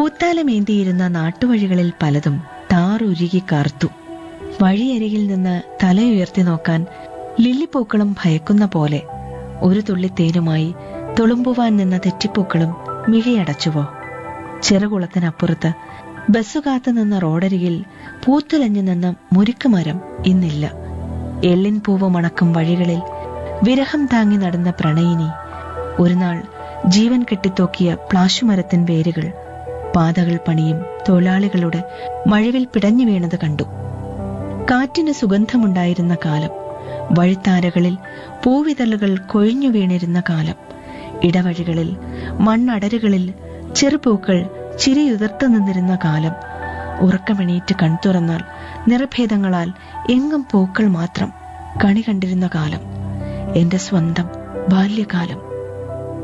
പൂത്താലമേന്തിയിരുന്ന നാട്ടുവഴികളിൽ പലതും താറുരുകി കാർത്തു വഴിയരികിൽ നിന്ന് തലയുയർത്തി നോക്കാൻ ലില്ലിപ്പൂക്കളും ഭയക്കുന്ന പോലെ ഒരു തുള്ളി തേനുമായി തുളുമ്പുവാൻ നിന്ന തെറ്റിപ്പൂക്കളും മിഴിയടച്ചുവോ ചെറുകുളത്തിനപ്പുറത്ത് ബസ്സു കാത്തു നിന്ന റോഡരികിൽ പൂത്തുലഞ്ഞു നിന്ന മുരുക്കുമരം ഇന്നില്ല എള്ളിൻ പൂവ് മണക്കും വഴികളിൽ വിരഹം താങ്ങി നടന്ന പ്രണയിനി ഒരു നാൾ ജീവൻ കെട്ടിത്തോക്കിയ പ്ലാശുമരത്തിൻ വേരുകൾ പാതകൾ പണിയും തൊഴിലാളികളുടെ മഴവിൽ പിടഞ്ഞു വീണത് കണ്ടു കാറ്റിന് സുഗന്ധമുണ്ടായിരുന്ന കാലം വഴിത്താരകളിൽ പൂവിതളുകൾ കൊഴിഞ്ഞു വീണിരുന്ന കാലം ഇടവഴികളിൽ മണ്ണടരുകളിൽ ചെറുപൂക്കൾ ചിരിയുതിർത്തു നിന്നിരുന്ന കാലം ഉറക്കമെണീറ്റ് കൺതുറന്നാൽ നിറഭേദങ്ങളാൽ എങ്ങും പൂക്കൾ മാത്രം കണി കണ്ടിരുന്ന കാലം എന്റെ സ്വന്തം ബാല്യകാലം